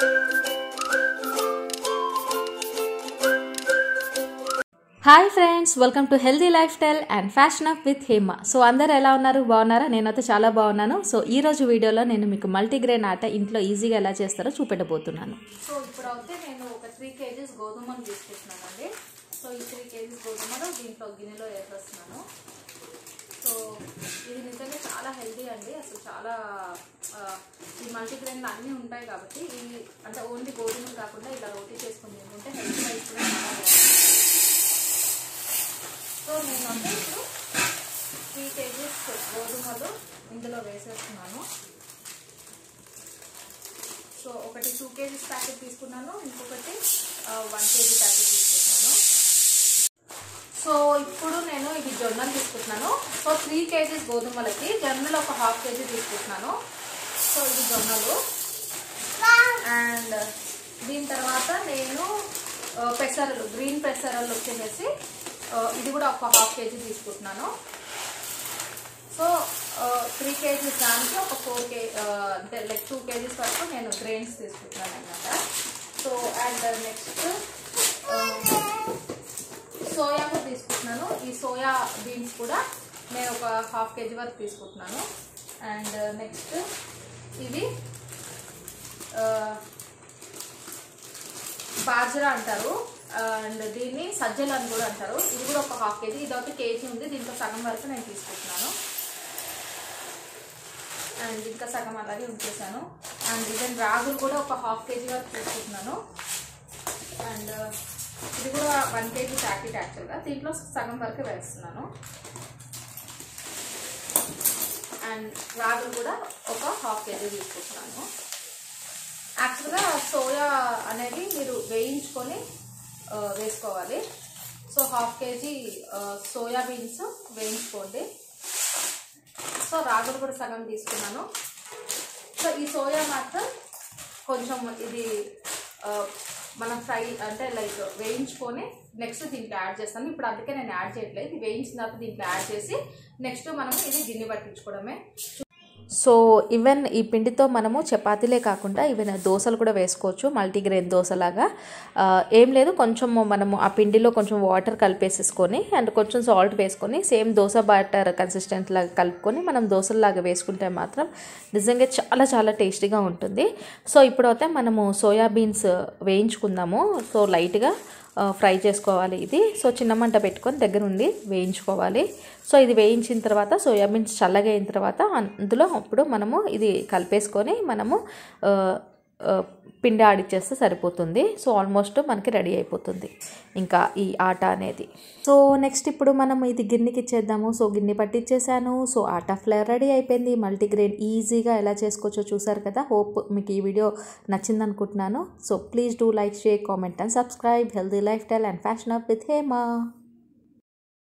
hi friends welcome to healthy lifestyle and fashion up with Hema so అందరు ఎలా ఉన్నారు బాగున్నారా నేనైతే చాలా బాగున్నాను సో ఈ రోజు వీడియోలో నేను మీకు మల్టీగ్రెయిన్ ఆట ఇంట్లో ఈజీగా ఎలా చేస్తారో చూపెట్టబోతున్నాను సో ఇప్పుడు అయితే నేను ఒక త్రీ కేజీస్ గోధుమలు తీసుకుంటున్నానండి సో ఈ త్రీ కేజీస్ గోధుమలు దీంట్లో గిన్నెలో వేసేస్తున్నాను సో ఇది నిజంగా చాలా హెల్దీ అండి అసలు చాలా ఆ, ఈ మల్టీగ్రెయిన్లు అన్నీ ఉంటాయి కాబట్టి ఈ అంటే ఓన్లీ గోధుమలు కాకుండా ఇలా రోటీ చేసుకుని తింటుంటే హెల్త్ వైజ్ కూడా చాలా బాగుంటుంది సో నేను అంటే ఇప్పుడు త్రీ కేజీస్ గోధుమలు ఇందులో వేసేస్తున్నాను సో ఒకటి టూ కేజీస్ ప్యాకెట్ తీసుకున్నాను ఇంకొకటి వన్ కేజీ ప్యాకెట్ తీసుకుంటున్నాను సో ఇప్పుడు నేను ఇది జొన్నలు తీసుకుంటున్నాను సో త్రీ కేజీస్ గోధుమలకి జొన్నలు ఒక హాఫ్ కేజీ తీసుకుంటున్నాను సో ఇది జొన్నలు అండ్ దీని తర్వాత నేను ఆ, పెసరలు గ్రీన్ పెసరలు వచ్చేసేసి ఆ, ఇది కూడా ఒక హాఫ్ కేజీ తీసుకుంటున్నాను సో త్రీ కేజీస్ దానికి ఒక ఫోర్ కే అంటే లైక్ టూ కేజీస్ వరకు నేను గ్రెయిన్స్ తీసుకుంటున్నాను అనమాట సో అండ్ నెక్స్ట్ సోయా కూడా తీసుకుంటున్నాను ఈ సోయా బీన్స్ కూడా నేను ఒక హాఫ్ కేజీ వరకు తీసుకుంటున్నాను అండ్ నెక్స్ట్ ఇది ఆ, బాజ్రా అంటారు అండ్ దీన్ని సజ్జలు అని కూడా అంటారు ఇది కూడా ఒక హాఫ్ కేజీ ఇది ఒక కేజీ ఉంది దీంట్లో సగం వరకు నేను తీసుకుంటున్నాను అండ్ ఇంకా సగం అలాగే ఉంచేసాను అండ్ ఈవెన్ రాగులు కూడా ఒక హాఫ్ కేజీ వరకు తీసుకుంటున్నాను అండ్ ఇది కూడా వన్ కేజీ ప్యాకెట్ యాక్చువల్గా దీంట్లో సగం వరకు వేస్తున్నాను అండ్ రాగులు కూడా ఒక హాఫ్ కేజీ తీసుకుంటున్నాను యాక్చువల్గా సోయా అనేది మీరు వేయించుకొని ఆ, వేసుకోవాలి so half KG soya beans వేయించుకోండి సో రాగులు కూడా సగం తీసుకున్నాను సో ఈ సోయా మాత్రం కొంచెం ఇది ఆ, మనం ఫ్రై అంటే లైక్ వేయించుకొని నెక్స్ట్ దీంట్లో యాడ్ చేస్తాను ఇప్పుడు అందుకే నేను యాడ్ చేయట్లేదు ఇది వేయించిన తర్వాత దీంట్లో యాడ్ చేసి నెక్స్ట్ మనం ఇది గిన్నె పట్టించుకోవడమే సో ఈవెన్ ఈ పిండితో మనము చపాతీలే కాకుండా ఈవెన్ దోశలు కూడా వేసుకోవచ్చు మల్టీగ్రెయిన్ దోశలాగా ఆ, ఏం లేదు కొంచెం మనము ఆ పిండిలో కొంచెం వాటర్ కలిపేసేసుకొని అండ్ కొంచెం సాల్ట్ వేసుకొని సేమ్ దోశ బాటర్ కన్సిస్టెంట్ లాగా కలుపుకొని మనం దోశలాగా వేసుకుంటే మాత్రం నిజంగా చాలా చాలా టేస్టీగా ఉంటుంది సో ఇప్పుడైతే మనము సోయాబీన్స్ వేయించుకుందాము సో లైట్గా ఆ, ఫ్రై చేసుకోవాలి ఇది సో చిన్న మంట పెట్టుకొని దగ్గర ఉండి వేయించుకోవాలి సో ఇది వేయించిన తర్వాత సోయాబీన్స్ చల్లగా అయిన తర్వాత అందులో అప్పుడు మనము ఇది కలిపేసుకొని మనము ఆ, ఆ, పిండి ఆడిచ్చేస్తే సరిపోతుంది సో ఆల్మోస్ట్ మనకి రెడీ అయిపోతుంది ఇంకా ఈ ఆట అనేది సో నెక్స్ట్ ఇప్పుడు మనం ఇది గిన్నెకి ఇచ్చేద్దాము సో గిన్నె పట్టించేసాను సో ఆటా ఫ్లేవర్ రెడీ అయిపోయింది మల్టీగ్రెయిన్ ఈజీగా ఎలా చేసుకోవచ్చో చూసారు కదా హోప్ మీకు ఈ వీడియో నచ్చింది అనుకుంటున్నాను so please do like share comment and subscribe healthy lifestyle and fashion up with Hema